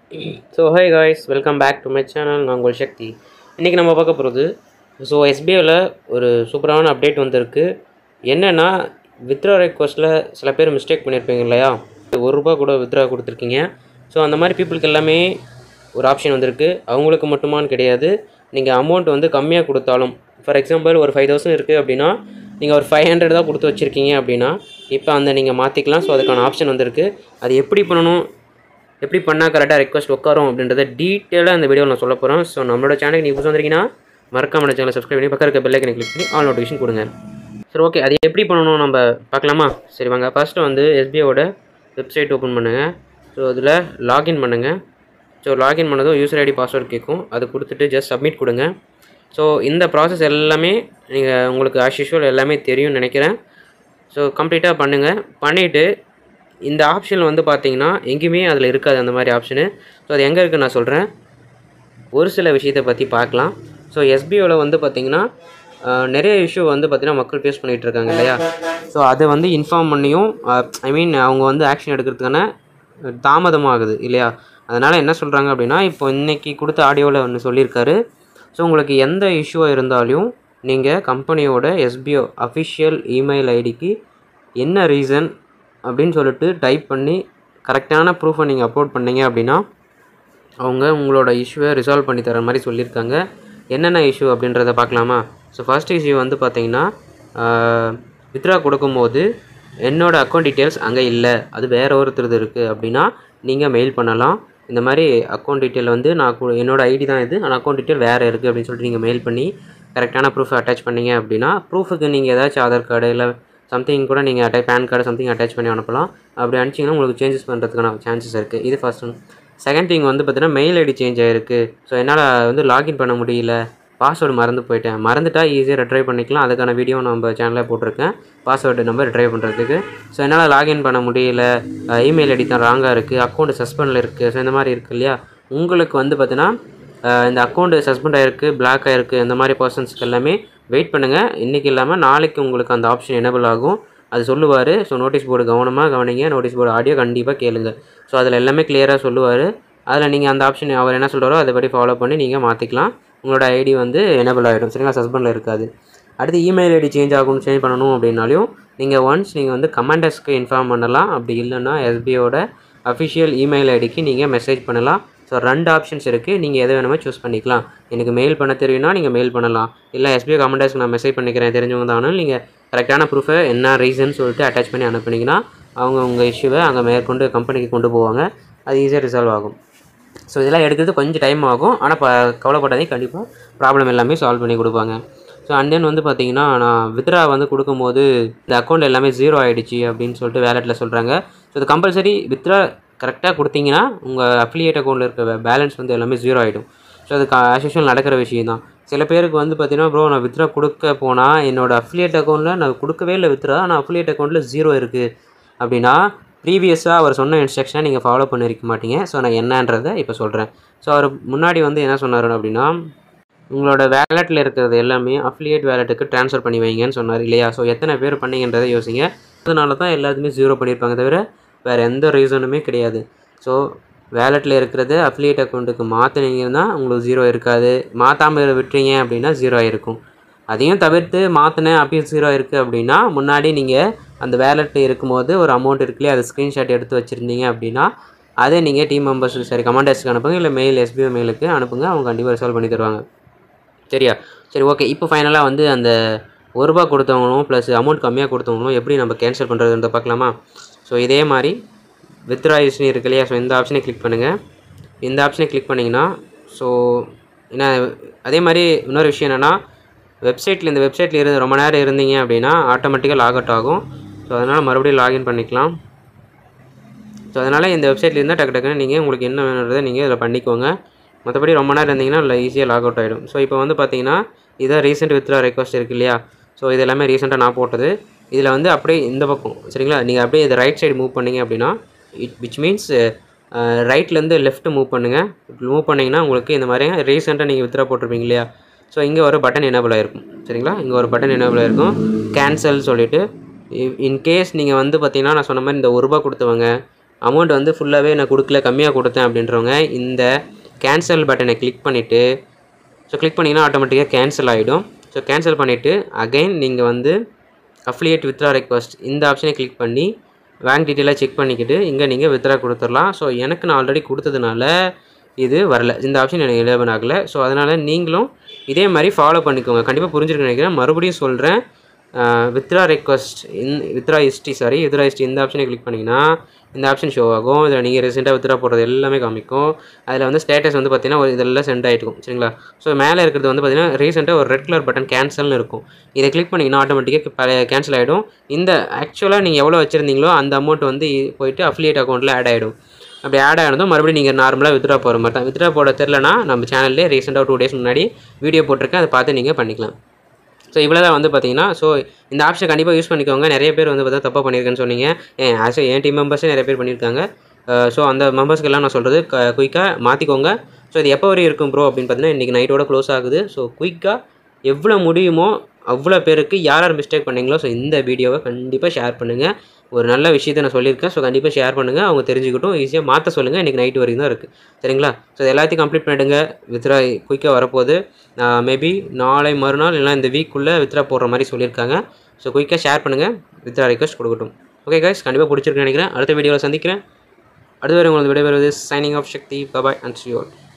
so hi guys welcome back to my channel நான் உங்கள் சக்தி இன்றைக்கி நம்ம பார்க்க போகிறது ஸோ எஸ்பிஐவில் ஒரு சூப்பரான அப்டேட் வந்திருக்கு என்னென்னா வித்ரா ரெக்வஸ்ட்டில் சில பேர் மிஸ்டேக் பண்ணியிருப்பீங்க இல்லையா ஒரு ரூபா கூட வித்ரா கொடுத்துருக்கீங்க ஸோ அந்த மாதிரி பீப்புளுக்கு எல்லாமே ஒரு ஆப்ஷன் வந்திருக்கு அவங்களுக்கு மட்டுமான்னு கிடையாது நீங்கள் அமௌண்ட் வந்து கம்மியாக கொடுத்தாலும் ஃபார் எக்ஸாம்பிள் ஒரு ஃபைவ் தௌசண்ட் இருக்குது அப்படின்னா நீங்கள் ஒரு ஃபைவ் ஹண்ட்ரட் தான் கொடுத்து வச்சுருக்கீங்க அப்படின்னா இப்போ அந்த நீங்கள் மாற்றிக்கலாம் ஸோ அதுக்கான ஆப்ஷன் வந்திருக்கு அது எப்படி பண்ணணும் எப்படி பண்ணால் கரெக்டாக ரெக்வஸ்ட் உட்காரும் அப்படின்றத டீட்டெயிலாக இந்த வீடியோவில் நான் சொல்ல போகிறேன் ஸோ நம்மளோட சேனலுக்கு நீங்கள் புதுசு வந்திருக்கீங்கன்னா மறக்காம நம்ம சேனலை சப்ஸ்கிரைப் பண்ணி பக்கம் இருக்க பெல்லைக்கனை கிளிக் பண்ணி ஆல் நோட்டிஃபிகேஷன் கொடுங்க சரி ஓகே அது எப்படி பண்ணணும் நம்ம பார்க்கலாமா சரி வாங்க ஃபஸ்ட்டு வந்து எஸ்பிஐயோட வெப்சைட் ஓப்பன் பண்ணுங்கள் ஸோ அதில் லாகின் பண்ணுங்கள் ஸோ லாகின் பண்ணதும் யூசர் ஐடி பாஸ்வேர்டு கேட்கும் அது கொடுத்துட்டு ஜஸ்ட் சப்மிட் கொடுங்க ஸோ இந்த ப்ராசஸ் எல்லாமே நீங்கள் உங்களுக்கு ஆஸ் யூஷுவல் எல்லாமே தெரியும்னு நினைக்கிறேன் ஸோ கம்ப்ளீட்டாக பண்ணுங்கள் பண்ணிவிட்டு இந்த ஆப்ஷன் வந்து பார்த்தீங்கன்னா எங்கேயுமே அதில் இருக்காது அந்த மாதிரி ஆப்ஷனு ஸோ அது எங்கே இருக்குன்னு நான் சொல்கிறேன் ஒரு சில விஷயத்தை பற்றி பார்க்கலாம் ஸோ எஸ்பிஓவில் வந்து பார்த்திங்கன்னா ஆஹ், நிறைய இஷ்யூ வந்து பார்த்திங்கன்னா மக்கள் ஃபேஸ் பண்ணிகிட்டு இருக்காங்க இல்லையா ஸோ அதை வந்து இன்ஃபார்ம் பண்ணியும் ஐ மீன் அவங்க வந்து ஆக்ஷன் எடுக்கிறதுக்கான தாமதமாகுது இல்லையா அதனால் என்ன சொல்கிறாங்க அப்படின்னா இப்போ இன்றைக்கி கொடுத்த ஆடியோவில் ஒன்று சொல்லியிருக்காரு ஸோ உங்களுக்கு எந்த இஷ்யூவாக இருந்தாலும் நீங்கள் கம்பெனியோட எஸ்பிஓ அஃபிஷியல் இமெயில் ஐடிக்கு என்ன ரீசன் அப்படின்னு சொல்லிட்டு டைப் பண்ணி கரெக்டான ப்ரூஃபை நீங்கள் அப்லோட் பண்ணீங்க அப்படின்னா அவங்க உங்களோட இஷ்யூவை ரிசால்வ் பண்ணி தர மாதிரி சொல்லியிருக்காங்க என்னென்ன இஷ்யூ அப்படின்றத பார்க்கலாமா ஸோ ஃபர்ஸ்ட் இஷ்யூ வந்து பார்த்தீங்கன்னா வித்ரா கொடுக்கும்போது என்னோட அக்கௌண்ட் டீட்டெயில்ஸ் அங்கே இல்லை அது வேறு ஒருத்தருது இருக்குது அப்படின்னா நீங்கள் மெயில் பண்ணலாம் இந்த மாதிரி அக்கௌண்ட் டீட்டெயில் வந்து நான் கு- என்னோட ஐடி தான் இது ஆனால் அக்கௌண்ட் டீட்டெயில் வேறு இருக்குது அப்படின்னு சொல்லிட்டு நீங்கள் மெயில் பண்ணி கரெக்டான ப்ரூஃப் அட்டாச் பண்ணீங்க அப்படின்னா ப்ரூஃபுக்கு நீங்கள் ஏதாச்சும் ஆதார் கார்டு இல்லை சம்திங் கூட நீங்கள் attach PAN card something attach பண்ணி அனுப்பலாம் அப்படி அனுப்பிச்சிங்கன்னா உங்களுக்கு சேஞ்சஸ் பண்ணுறதுக்கான சான்சஸ் இருக்குது இது ஃபர்ஸ்ட் ஒன் செகண்ட் திங் வந்து பார்த்தீங்கன்னா மெயில் ஐடி சேஞ்ச் ஆகிருக்கு ஸோ என்னால் வந்து லாகின் பண்ண முடியல பாஸ்வேர்டு மறந்து போயிட்டேன் மறந்துட்டா ஈஸியாக ரெட்ரை பண்ணிக்கலாம் அதுக்கான வீடியோ நம்ம சேனலில் போட்டிருக்கேன் பாஸ்வேர்டு நம்பர் ரெட்ரை பண்ணுறதுக்கு ஸோ என்னால் லாகின் பண்ண முடியல இமெயில் ஐடி தான் ராங்காக இருக்குது அக்கௌண்ட் சஸ்பெண்டில் இருக்குது ஸோ இந்த மாதிரி இருக்குது இல்லையா உங்களுக்கு வந்து பார்த்தீங்கன்னா அஹ் இந்த அக்கௌண்ட் சஸ்பெண்ட் ஆயிருக்கு பிளாக் ஆயிருக்கு இந்த மாதிரி பர்சன்ஸ்க்கு எல்லாமே வெயிட் பண்ணுங்கள் இன்றைக்கி இல்லாமல் நாளைக்கு உங்களுக்கு அந்த ஆப்ஷன் எனேபிள் ஆகும் அது சொல்லுவார் ஸோ நோட்டீஸ் போர்டு கவனமாக கவனிங்க நோட்டீஸ் போர்டு ஆடியோ கண்டிப்பாக கேளுங்க ஸோ அதில் எல்லாமே கிளியராக சொல்லுவார் அதில் நீங்கள் அந்த ஆப்ஷன் அவர் என்ன சொல்கிறாரோ அதைப்படி ஃபாலோ பண்ணி நீங்கள் மாற்றிக்கலாம் உங்களோட ஐடி வந்து எனேபிள் ஆகிடும் சரிங்களா சஸ்பெண்டில் இருக்காது அடுத்து இமெயில் ஐடி சேஞ்ச் ஆகும் சேஞ்ச் பண்ணணும் அப்படின்னாலும் நீங்கள் ஒன்ஸ் நீங்கள் வந்து கமாண்டர்ஸ்க்கு இன்ஃபார்ம் பண்ணலாம் அப்படி இல்லைன்னா எஸ்பிஓட அஃபிஷியல் இமெயில் ஐடிக்கு நீங்கள் மெசேஜ் பண்ணலாம் ஸோ ரெண்டு ஆப்ஷன்ஸ் இருக்குது நீங்கள் எதை வேணுமோ சூஸ் பண்ணிக்கலாம் எனக்கு மெயில் பண்ண தெரியும்னா நீங்கள் மெயில் பண்ணலாம் இல்லை எஸ்பிஐ கமெண்டர்ஸ்க்கு நான் மெசேஜ் பண்ணிக்கிறேன் தெரிஞ்சவங்க தானும் நீங்கள் கரெக்டான ப்ரூஃபை என்ன ரீசன் சொல்லிட்டு அட்டாச் பண்ணி அனுப்புனீங்கன்னா அவங்க உங்கள் இஷ்யூவை அங்கே மேற்கொண்டு கம்பெனிக்கு கொண்டு போவாங்க அது ஈஸியாக ரிசால்வ் ஆகும் ஸோ இதெல்லாம் எடுக்கிறது கொஞ்சம் டைம் ஆகும் ஆனால் ப கவலைப்படாதீங்க கண்டிப்பாக ப்ராப்ளம் எல்லாமே சால்வ் பண்ணி கொடுப்பாங்க ஸோ அண்ட் தென் வந்து பார்த்தீங்கன்னா நான் வித்ரா வந்து கொடுக்கும்போது இந்த அக்கௌண்ட் எல்லாமே ஜீரோ ஆகிடுச்சு அப்படின்னு சொல்லிட்டு வேலெட்டில் சொல்கிறாங்க ஸோ இது கம்பல்சரி வித்ரா கரெக்டாக கொடுத்தீங்கன்னா உங்கள் அஃபிலியேட் அக்கௌண்ட்டில் இருக்க பேலன்ஸ் வந்து எல்லாமே ஜீரோ ஆகிடும் ஸோ அது ஆஸ் யூஷுவல் நடக்கிற விஷயம் தான் சில பேருக்கு வந்து பார்த்தீங்கன்னா ப்ரோ நான் வித்ரா கொடுக்க போனால் என்னோட அஃபிலியேட் அக்கௌண்ட்டில் நான் கொடுக்கவே இல்லை வித்ரா ஆனால் அஃபிலியேட் அக்கௌண்ட்டில் ஜீரோ இருக்குது அப்படின்னா ப்ரீவியஸாக அவர் சொன்ன இன்ஸ்ட்ரக்ஷனை நீங்கள் ஃபாலோ பண்ணியிருக்க மாட்டீங்க ஸோ நான் என்னன்றதை இப்போ சொல்கிறேன் ஸோ அவர் முன்னாடி வந்து என்ன சொன்னார் அப்படின்னா உங்களோட வேலெட்டில் இருக்கிறது எல்லாமே அஃபிலியேட் வேலெட்டுக்கு ட்ரான்ஸ்ஃபர் பண்ணி வைங்கன்னு சொன்னார் இல்லையா ஸோ எத்தனை பேர் பண்ணீங்கன்றதை யோசிங்க அதனால தான் எல்லாத்துமே ஜீரோ பண்ணியிருப்பாங்க தவிர வேறு எந்த ரீசனுமே கிடையாது ஸோ வேலெட்டில் இருக்கிறது அஃபிலியேட் அக்கௌண்ட்டுக்கு மாற்றினீங்கன்னா உங்களுக்கு ஜீரோ இருக்காது மாற்றாமல் விட்டுறீங்க அப்படின்னா ஜீரோ ஆயிருக்கும் அதையும் தவிர்த்து மாற்றினேன் அப்பயும் ஜீரோ இருக்குது அப்படின்னா முன்னாடி நீங்கள் அந்த வேலெட்டில் இருக்கும்போது ஒரு அமௌண்ட் இருக்குல்லையே அதை ஸ்க்ரீன்ஷாட் எடுத்து வச்சுருந்தீங்க அப்படின்னா அதை நீங்கள் டீம் மெம்பர்ஸுக்கு சரி கமாண்டர்ஸ்க்கு அனுப்புங்க இல்லை மெயில் எஸ்பிஐ மெயிலுக்கு அனுப்புங்க அவங்க கண்டிப்பாக ரிசால்வ் பண்ணி தருவாங்க சரியா சரி ஓகே இப்போ ஃபைனலாக வந்து அந்த ஒரு ரூபா கொடுத்தவங்களும் ப்ளஸ் அமௌண்ட் கம்மியாக கொடுத்தவங்களும் எப்படி நம்ம கேன்சல் பண்ணுறதுன்றத பார்க்கலாமா ஸோ இதே மாதிரி வித்ரா யூஸ்னு இருக்கு இல்லையா ஸோ இந்த ஆப்ஷனை கிளிக் பண்ணுங்கள் இந்த ஆப்ஷனை கிளிக் பண்ணிங்கன்னா ஸோ என்ன அதே மாதிரி இன்னொரு விஷயம் என்னென்னா வெப்சைட்டில் இந்த வெப்சைட்டில் இருந்து ரொம்ப நேரம் இருந்தீங்க அப்படின்னா ஆட்டோமேட்டிக்காக லாக் அவுட் ஆகும் ஸோ அதனால் மறுபடியும் லாகின் பண்ணிக்கலாம் ஸோ அதனால் இந்த வெப்சைட்டில் இருந்தால் டக்கு டக்குன்னு நீங்கள் உங்களுக்கு என்ன வேணுன்றதை நீங்கள் இதில் பண்ணிக்கோங்க மற்றபடி ரொம்ப நேரம் இருந்தீங்கன்னா இல்லை ஈஸியாக லாக் அவுட் ஆகிடும் ஸோ இப்போ வந்து பார்த்தீங்கன்னா இதான் ரீசெண்ட் வித்ரா ரெக்வஸ்ட் இருக்கு இல்லையா ஸோ இது எல்லாமே ரீசெண்டாக நான் போட்டது இதில் வந்து அப்படியே இந்த பக்கம் சரிங்களா நீங்கள் அப்படியே இதை ரைட் சைடு மூவ் பண்ணீங்க அப்படின்னா இட் விச் மீன்ஸ் ரைட்லேருந்து லெஃப்ட் மூவ் பண்ணுங்கள் மூவ் பண்ணிங்கன்னா உங்களுக்கு இந்த மாதிரி ரீசெண்டாக நீங்கள் வித்ரா போட்டிருப்பீங்க இல்லையா ஸோ இங்கே ஒரு பட்டன் எனேபிள் ஆகிருக்கும் சரிங்களா இங்கே ஒரு பட்டன் எனேபிள் ஆகிருக்கும் கேன்சல் சொல்லிவிட்டு இன்கேஸ் நீங்கள் வந்து பார்த்தீங்கன்னா நான் சொன்ன மாதிரி இந்த ஒரு ரூபா கொடுத்தவங்க அமௌண்ட் வந்து ஃபுல்லாகவே நான் கொடுக்கல கம்மியாக கொடுத்தேன் அப்படின்றவங்க இந்த கேன்சல் பட்டனை கிளிக் பண்ணிவிட்டு ஸோ கிளிக் பண்ணிங்கன்னா ஆட்டோமேட்டிக்காக கேன்சல் ஆகிடும் ஸோ கேன்சல் பண்ணிவிட்டு அகைன் நீங்கள் வந்து அஃப்லியேட் வித்ரா ரெக்வஸ்ட் இந்த ஆப்ஷனை கிளிக் பண்ணி பேங்க் டீட்டெயிலாக செக் பண்ணிக்கிட்டு இங்கே நீங்கள் வித்ரா கொடுத்துடலாம் ஸோ எனக்கு நான் ஆல்ரெடி கொடுத்ததுனால இது வரல இந்த ஆப்ஷன் எனக்கு எலேவன் ஆகலை ஸோ அதனால் நீங்களும் இதே மாதிரி ஃபாலோ பண்ணிக்கோங்க கண்டிப்பாக புரிஞ்சிருக்க நினைக்கிறேன் மறுபடியும் சொல்கிறேன் withdraw request in withdraw history sorry withdraw history இந்த ஆப்ஷனை கிளிக் பண்ணிங்கன்னா இந்த ஆப்ஷன் ஷோ ஆகும் இதில் நீங்கள் ரீசெண்டாக வித்ரா போடுறது எல்லாமே காமிக்கும் அதில் வந்து ஸ்டேட்டஸ் வந்து பார்த்தீங்கன்னா ஒரு இதெல்லாம் சென்ட் ஆகிட்டுக்கும் சரிங்களா ஸோ மேலே இருக்கிறது வந்து பார்த்தீங்கன்னா ரீசெண்டாக ஒரு ரெட் கலர் பட்டன் கேன்சல்னு இருக்கும் இதை கிளிக் பண்ணிங்கன்னா ஆட்டோமேட்டிக்காக கேன்சல் ஆகிடும் இந்த ஆக்சுவலாக நீங்கள் எவ்வளோ வச்சுருந்தீங்களோ அந்த அமௌண்ட் வந்து போயிட்டு அஃபிலியேட் அக்கௌண்ட்டில் ஆட் ஆகிடும் அப்படி ஆட் ஆனதும் மறுபடியும் நீங்கள் நார்மலாக வித்ரா போகிற மாதிரி தான் வித்ரா போட தெரிலனா நம்ம சேனல்லே ரீசெண்டாக டூ டேஸ் முன்னாடி வீடியோ போட்டிருக்கேன் அதை பார்த்து நீங்கள் பண்ணிக்கலாம் ஸோ இவ்வளோ தான் வந்து பார்த்தீங்கன்னா ஸோ இந்த ஆப்ஷனை கண்டிப்பாக யூஸ் பண்ணிக்கோங்க நிறைய பேர் வந்து பார்த்தா தப்பாக பண்ணியிருக்கேன்னு சொன்னீங்க ஏன் ஆஸ் என் டீம் மெம்பர்ஸே நிறைய பேர் பண்ணியிருக்காங்க ஸோ அந்த மெம்பர்ஸ்க்கெல்லாம் நான் சொல்கிறது க குயிக்காக மாற்றிக்கோங்க ஸோ இது எப்போ வரையும் இருக்கும் ப்ரோ அப்படின்னு பார்த்தீங்கன்னா இன்றைக்கி நைட்டோட க்ளோஸ் ஆகுது ஸோ குயிக்காக எவ்வளோ முடியுமோ அவ்வளோ பேருக்கு யார் யார் மிஸ்டேக் பண்ணீங்களோ ஸோ இந்த வீடியோவை கண்டிப்பாக ஷேர் பண்ணுங்கள் ஒரு நல்ல விஷயத்தை நான் சொல்லியிருக்கேன் ஸோ கண்டிப்பாக ஷேர் பண்ணுங்கள் அவங்க தெரிஞ்சுக்கிட்டும் ஈஸியாக மாற்ற சொல்லுங்கள் இன்றைக்கி நைட் வரைக்கும் தான் இருக்குது சரிங்களா ஸோ இது எல்லாத்தையும் கம்ப்ளீட் பண்ணிடுங்க வித்ரா குயிக்காக வரப்போகுது மேபி நாளை மறுநாள் இல்லைனா இந்த வீக்குள்ளே வித்ரா போடுற மாதிரி சொல்லியிருக்காங்க ஸோ குயிக்காக ஷேர் பண்ணுங்கள் வித்ரா ரிக்வஸ்ட் கொடுக்கட்டும் ஓகே கைஸ் கண்டிப்பாக பிடிச்சிருக்குன்னு நினைக்கிறேன் அடுத்த வீடியோவில் சந்திக்கிறேன் அடுத்த வரை உங்களுக்கு விடைபெறுவது signing off Shakti bye bye and C